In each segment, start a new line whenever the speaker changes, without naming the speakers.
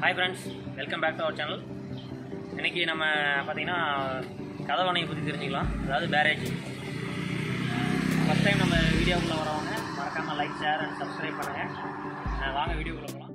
hi friends welcome back to our channel இன்றைக்கி நம்ம பார்த்தீங்கன்னா கதவணையை பற்றி தெரிஞ்சுக்கலாம் அதாவது பேரேஜ் ஃபஸ்ட் டைம் நம்ம வீடியோக்குள்ளே வரவங்க மறக்காமல் லைக் ஷேர் அண்ட் சப்ஸ்கிரைப் பண்ணுங்கள் வாங்க வீடியோக்குள்ளே போகலாம்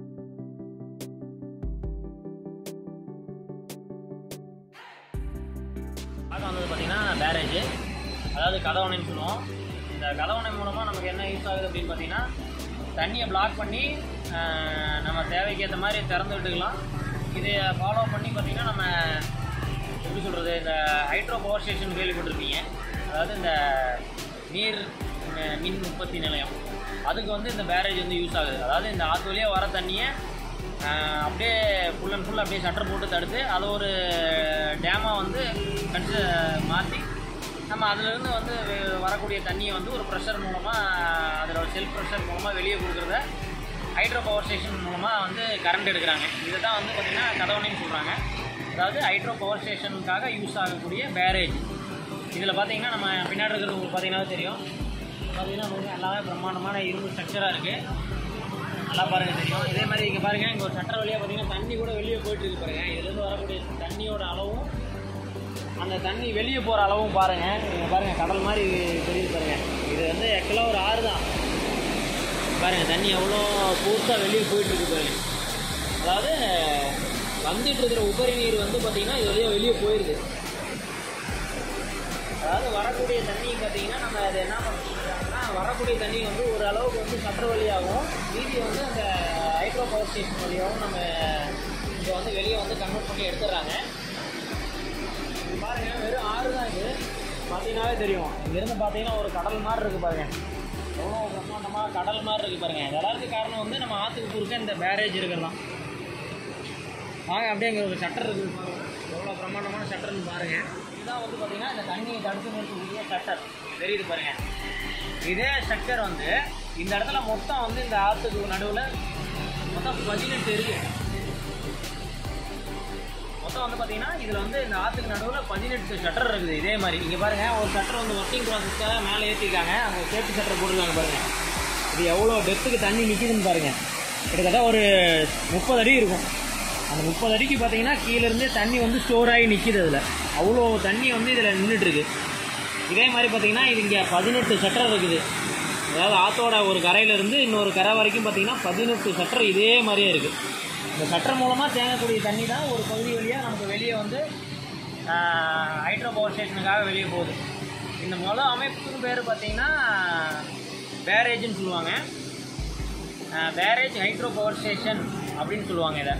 பார்க்க வந்தது பார்த்தீங்கன்னா பேரேஜ் அதாவது கதவணைன்னு சொல்லுவோம் இந்த கதவணை மூலமாக நமக்கு என்ன யூஸ் ஆகுது அப்படின்னு பார்த்தீங்கன்னா தண்ணியை பிளாக் பண்ணி ஆஹ், நம்ம தேவைக்கு ஏற்ற மாதிரி திறந்து விட்டுக்கலாம் இதை ஃபாலோ பண்ணி பார்த்தீங்கன்னா நம்ம எப்படி சொல்கிறது இந்த ஹைட்ரோ பவர் ஸ்டேஷன் கேள்விப்பட்டிருப்பீங்க அதாவது இந்த நீர் அஹ், மின் உற்பத்தி நிலையம் அதுக்கு வந்து இந்த பேரேஜ் வந்து யூஸ் ஆகுது அதாவது இந்த ஆற்று வழியாக வர தண்ணியை ஆஹ், அப்படியே ஃபுல் அண்ட் ஃபுல் அப்படியே ஷட்டர் போட்டு தடுத்து அதை ஒரு டேமாக வந்து கன்சி மாற்றி நம்ம அதிலிருந்து வந்து வெ- வரக்கூடிய தண்ணியை வந்து ஒரு ப்ரெஷர் மூலமாக அதோட செல்ஃப் ப்ரெஷர் மூலமாக வெளியே கொடுக்குறத ஹைட்ரோ பவர் ஸ்டேஷன் மூலமாக வந்து கரண்ட் எடுக்கிறாங்க இதை தான் வந்து பார்த்திங்கன்னா கதவணைன்னு சொல்கிறாங்க அதாவது ஹைட்ரோ பவர் ஸ்டேஷனுக்காக யூஸ் ஆகக்கூடிய பேரேஜ் இதில் பார்த்தீங்கன்னா நம்ம பின்னாடி இருக்கிறது உங்களுக்கு பார்த்தீங்கன்னா தெரியும் பார்த்தீங்கன்னா உங்களுக்கு எல்லாமே பிரம்மாண்டமான இரும்பு ஸ்ட்ரக்சராக இருக்குது நல்லா பாருங்க தெரியும் இதே மாதிரி இங்கே பாருங்க இங்கே ஒரு சட்டர் வழியாக பார்த்தீங்கன்னா தண்ணி கூட வெளியே போயிட்டு இருக்கு பாருங்க இதுலேருந்து வரக்கூடிய தண்ணியோட அளவும் அந்த தண்ணி வெளியே போகிற அளவும் பாருங்க இங்க பாருங்க கடல் மாதிரி தெரியுது பாருங்க இது வந்து ஆக்சுவலாக ஒரு ஆறு தான் பாருங்க தண்ணி எவ்வளோ பூர்ஸாக வெளியே போயிட்டு இருக்கு பாருங்க அதாவது வந்துட்டு இருக்கிற உபரி நீர் வந்து பார்த்தீங்கன்னா இது வழியாக வெளியே போயிடுது அதாவது வரக்கூடிய தண்ணி பார்த்தீங்கன்னா நம்ம அதை என்ன பண்ணுறோம்னா வரக்கூடிய தண்ணி வந்து ஒரு அளவுக்கு வந்து சட்டர் வழியாகவும் மீதி வந்து அந்த ஹைட்ரோ பவர் ஸ்டேஷன் வழியாகவும் நம்ம இங்கே வந்து வெளியே வந்து கன்வெர்ட் பண்ணி எடுத்துடுறாங்க இது பாருங்க வெறும் ஆறு தான் இது பார்த்தீங்கன்னாவே தெரியும் இங்கேருந்து பார்த்தீங்கன்னா ஒரு கடல் மாதிரி இருக்குது பாருங்க எவ்வளோ பிரம்மாண்டமாக கடல் மாதிரி இருக்குது பாருங்க இது எல்லாத்துக்கும் காரணம் வந்து நம்ம ஆற்றுக்கு குறுக்க இந்த பேரேஜ் இருக்கிறதான் வாங்க அப்படியே இங்கே ஒரு ஷட்டர் இருக்குது பாருங்க எவ்வளோ பிரம்மாண்டமான ஷட்டர்னு பாருங்க இதுதான் வந்து பார்த்தீங்கன்னா இந்த தண்ணியை தடுத்து நிறுத்தக்கூடிய ஷட்டர் தெரியுது பாருங்க இதே ஸ்ட்ரக்சர் வந்து இந்த இடத்துல மொத்தம் வந்து இந்த ஆற்றுக்கு நடுவில் மொத்தம் பதினெட்டு இருக்கு மொத்தம் வந்து பார்த்தீங்கன்னா இதில் வந்து இந்த ஆற்றுக்கு நடுவில் பதினெட்டு ஷட்டர் இருக்குது இதே மாதிரி இங்கே பாருங்க ஒரு ஷட்டர் வந்து ஒர்க்கிங் ப்ராசஸ்க்காக மேலே ஏற்றிருக்காங்க அங்கே சேஃப்டி ஷட்டர் போட்டிருக்காங்க பாருங்க இது எவ்வளோ டெப்த்துக்கு தண்ணி நிற்கிதுன்னு பாருங்க கிட்டத்தட்ட ஒரு முப்பது அடி இருக்கும் அந்த முப்பது அடிக்கு பார்த்தீங்கன்னா கீழேருந்து தண்ணி வந்து ஸ்டோர் ஆகி நிற்கிது அதில் அவ்வளோ தண்ணி வந்து இதில் நின்றுட்டு இருக்கு இதே மாதிரி பார்த்தீங்கன்னா இது இங்கே பதினெட்டு ஷட்டர் இருக்குது அதாவது ஆத்தோட ஒரு கரையிலேருந்து இன்னொரு கரை வரைக்கும் பார்த்தீங்கன்னா பதினெட்டு ஷட்டர் இதே மாதிரியே இருக்குது இந்த ஷட்டர் மூலமாக தேங்கக்கூடிய தண்ணி தான் ஒரு பகுதி வழியாக நமக்கு வெளியே வந்து ஹைட்ரோ பவர் ஸ்டேஷனுக்காக வெளியே போகுது இந்த முழு அமைப்புக்கு பேர் பார்த்தீங்கன்னா பேரேஜ்னு சொல்லுவாங்க பேரேஜ் ஹைட்ரோ பவர் ஸ்டேஷன் அப்படின்னு சொல்லுவாங்க இதை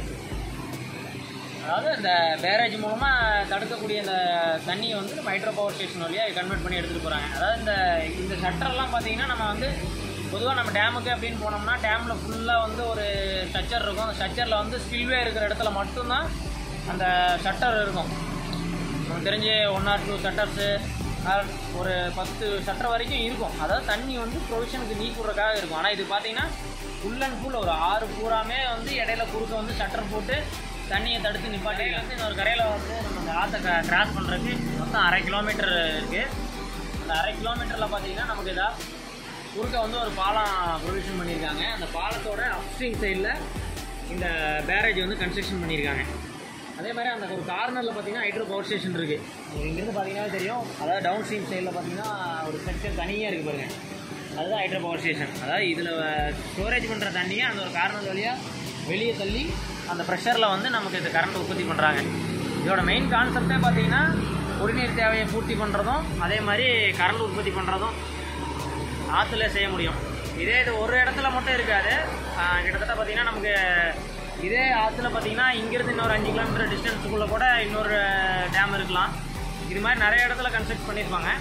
அதாவது இந்த பேரேஜ் மூலமாக தடுக்கக்கூடிய இந்த தண்ணியை வந்து நம்ம ஹைட்ரோ பவர் ஸ்டேஷன் வழியாக கன்வெர்ட் பண்ணி எடுத்துகிட்டு போகிறாங்க அதாவது இந்த இந்த ஷட்டர்லாம் பார்த்தீங்கன்னா நம்ம வந்து பொதுவாக நம்ம டேமுக்கு அப்படின்னு போனோம்னா டேமில் ஃபுல்லாக வந்து ஒரு ஸ்ட்ரக்சர் இருக்கும் அந்த ஸ்ட்ரக்சரில் வந்து ஸ்பில்வே இருக்கிற இடத்துல மட்டும்தான் அந்த ஷட்டர் இருக்கும் நமக்கு தெரிஞ்சு ஒன் ஆர் டூ ஷட்டர்ஸு ஒரு பத்து ஷட்டர் வரைக்கும் இருக்கும் அதாவது தண்ணி வந்து ப்ரொவிஷனுக்கு நீ விட்றதுக்காக இருக்கும் ஆனால் இது பார்த்தீங்கன்னா ஃபுல் அண்ட் ஃபுல் ஒரு ஆறு பூராமே வந்து இடையில குறுக்க வந்து ஷட்டர் போட்டு தண்ணியை தடுத்து நிப்பாட்டி வந்து இன்னொரு கரையில் வந்து நம்ம அந்த ஆற்றை கிராஸ் பண்ணுறதுக்கு மொத்தம் அரை கிலோமீட்டர் இருக்குது அந்த அரை கிலோமீட்டரில் பார்த்தீங்கன்னா நமக்கு இதா குறுக்க வந்து ஒரு பாலம் ப்ரொவிஷன் பண்ணியிருக்காங்க அந்த பாலத்தோட அப்ஸ்ட்ரீம் சைடில் இந்த பேரேஜ் வந்து கன்ஸ்ட்ரக்ஷன் பண்ணியிருக்காங்க அதே மாதிரி அந்த ஒரு கார்னரில் பார்த்தீங்கன்னா ஹைட்ரோ பவர் ஸ்டேஷன் இருக்குது இங்கேருந்து பார்த்தீங்கன்னா தெரியும் அதாவது டவுன் ஸ்ட்ரீம் சைடில் பார்த்தீங்கன்னா ஒரு ஸ்ட்ரக்சர் தனியாக இருக்குது பாருங்க அதுதான் ஹைட்ரோ பவர் ஸ்டேஷன் அதாவது இதில் ஸ்டோரேஜ் பண்ணுற தண்ணியை அந்த ஒரு கார்னர் வழியாக வெளியே தள்ளி அந்த ப்ரெஷரில் வந்து நமக்கு இந்த கரண்ட் உற்பத்தி பண்ணுறாங்க இதோட மெயின் கான்செப்டே பார்த்தீங்கன்னா குடிநீர் தேவையை பூர்த்தி பண்ணுறதும் அதே மாதிரி கரண்ட் உற்பத்தி பண்ணுறதும் ஆற்றுல செய்ய முடியும் இதே இது ஒரு இடத்துல மட்டும் இருக்காது ஆஹ் கிட்டத்தட்ட பார்த்தீங்கன்னா நமக்கு இதே ஆற்றுல பார்த்தீங்கன்னா இங்கேருந்து இன்னொரு அஞ்சு கிலோமீட்டர் டிஸ்டன்ஸுக்குள்ளே கூட இன்னொரு டேம் இருக்கலாம் இது மாதிரி நிறைய இடத்துல கன்ஸ்ட்ரக்ட் பண்ணியிருப்பாங்க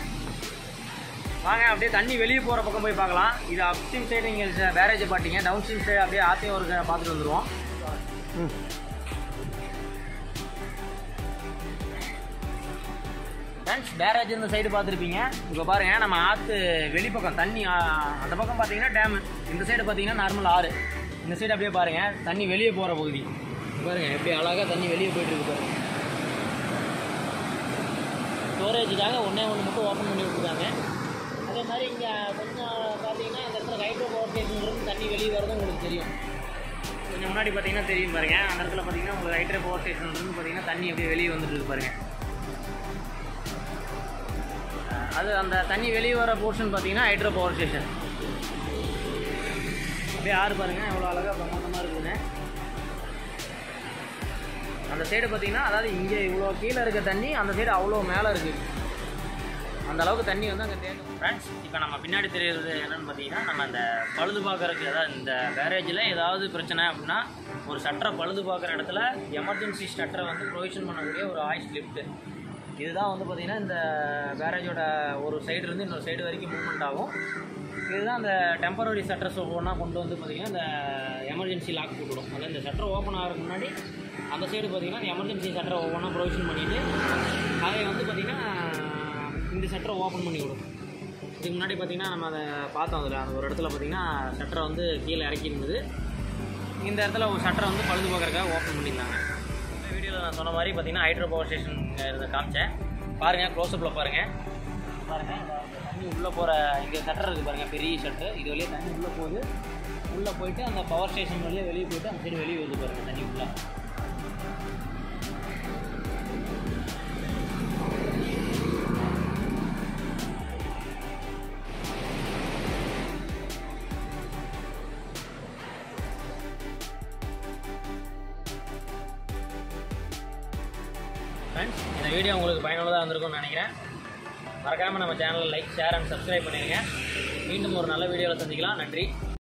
வாங்க அப்படியே தண்ணி வெளியே போகிற பக்கம் போய் பார்க்கலாம் இது அப்ஸ்ட்ரீம் சைடு நீங்கள் பேரேஜை பார்த்தீங்க டவுன் ஸ்ட்ரீம் சைடு அப்படியே ஆற்றையும் ஒரு க- பார்த்துட்டு வந்துடுவோம் ஃப்ரெண்ட்ஸ் பேரேஜ் இந்த சைடு பார்த்துருப்பீங்க இப்போ பாருங்க நம்ம ஆற்று வெளிப்பக்கம் தண்ணி ஆ, அந்த பக்கம் பார்த்தீங்கன்னா டேமு இந்த சைடு பார்த்தீங்கன்னா நார்மல் ஆறு இந்த சைடு அப்படியே பாருங்க தண்ணி வெளியே போகிற பகுதி பாருங்க எப்படி அழகாக தண்ணி வெளியே போயிட்டு இருக்கு பாருங்க ஸ்டோரேஜுக்காக ஒன்றே ஒன்று மட்டும் ஓப்பன் பண்ணி விட்டுருக்காங்க அதே மாதிரி இங்கே கொஞ்சம் பார்த்தீங்கன்னா அந்த இடத்துல ஹைட்ரோ பவர் ஸ்டேஷன்லேருந்து தண்ணி வெளியே வரதும் உங்களுக்கு தெரியும் கொஞ்சம் முன்னாடி பார்த்தீங்கன்னா தெரியும் பாருங்க அந்த இடத்துல பார்த்தீங்கன்னா உங்களுக்கு ஹைட்ரோ பவர் ஸ்டேஷன் இருந்து பார்த்தீங்கன்னா தண்ணி அப்படியே வெளியே வந்துட்டு இருக்கு பாருங்க அஹ் அது அந்த தண்ணி வெளியே வர போர்ஷன் பார்த்தீங்கன்னா ஹைட்ரோ பவர் ஸ்டேஷன் அப்படியே ஆறு பாருங்க எவ்வளோ அழகாக பிரமாண்டமாக இருக்குதுன்னு அந்த சைடு பார்த்தீங்கன்னா அதாவது இங்கே இவ்வளோ கீழே இருக்க தண்ணி அந்த சைடு அவ்வளோ மேலே இருக்குது அந்த அளவுக்கு தண்ணி வந்து அங்கே தேங்கும் ஃப்ரெண்ட்ஸ் இப்போ நம்ம பின்னாடி தெரியறது என்னன்னு பார்த்தீங்கன்னா நம்ம இந்த பழுது பார்க்கறதுக்கு அதாவது இந்த பேரேஜில் ஏதாவது பிரச்சனை அப்படின்னா ஒரு சட்டரை பழுது பார்க்குற இடத்துல எமர்ஜென்சி ஷட்டரை வந்து ப்ரொவிஷன் பண்ணக்கூடிய ஒரு ஆயிஸ் லிஃப்ட்டு இதுதான் வந்து பார்த்திங்கன்னா இந்த பேரேஜோட ஒரு சைடு இருந்து இன்னொரு சைடு வரைக்கும் மூவ்மெண்ட் ஆகும் இதுதான் அந்த டெம்பரரி ஷட்டர்ஸ் ஒவ்வொன்றா கொண்டு வந்து பார்த்திங்கன்னா இந்த எமர்ஜென்சி லாக் போட்டுவிடும் அதாவது இந்த ஷட்டர் ஓப்பன் ஆகிறதுக்கு முன்னாடி அந்த சைடு பார்த்திங்கன்னா இந்த எமர்ஜென்சி ஷட்டரை ஒவ்வொன்றா ப்ரொவிஷன் பண்ணிவிட்டு அதை வந்து பார்த்திங்கன்னா இந்த ஷட்டரை ஓப்பன் பண்ணி விடும் இதுக்கு முன்னாடி பார்த்திங்கன்னா நம்ம அதை பார்த்தோம் அதில் அந்த ஒரு இடத்துல பார்த்திங்கன்னா ஷட்டரை வந்து கீழே இறக்கி இருந்தது இந்த இடத்துல ஒரு ஷட்டரை வந்து பழுது பார்க்குறதுக்காக ஓப்பன் பண்ணியிருந்தாங்க இந்த வீடியோவில் நான் சொன்ன மாதிரி பார்த்திங்கன்னா ஹைட்ரோ பவர் ஸ்டேஷன் இருந்த காமிச்சேன் பாருங்கள் க்ளோஸ்அப்பில் பாருங்கள் பாருங்கள் தண்ணி உள்ளே போகிற இங்கே ஷட்டர் இருக்குது பாருங்கள் பெரிய ஷட்டர் இது வழியே தண்ணி உள்ளே போகுது உள்ளே போயிட்டு அந்த பவர் ஸ்டேஷன் வழியே வெளியே போயிட்டு அந்த சைடு வெளியே வருது பாருங்கள் தண்ணி உள்ளே ஃப்ரெண்ட்ஸ் இந்த வீடியோ உங்களுக்கு பயனுள்ளதாக இருந்திருக்கும்னு நினைக்கிறேன் மறக்காமல் நம்ம சேனலை லைக் ஷேர் அண்ட் சப்ஸ்கிரைப் பண்ணிடுங்க மீண்டும் ஒரு நல்ல வீடியோவில் சந்திக்கலாம் நன்றி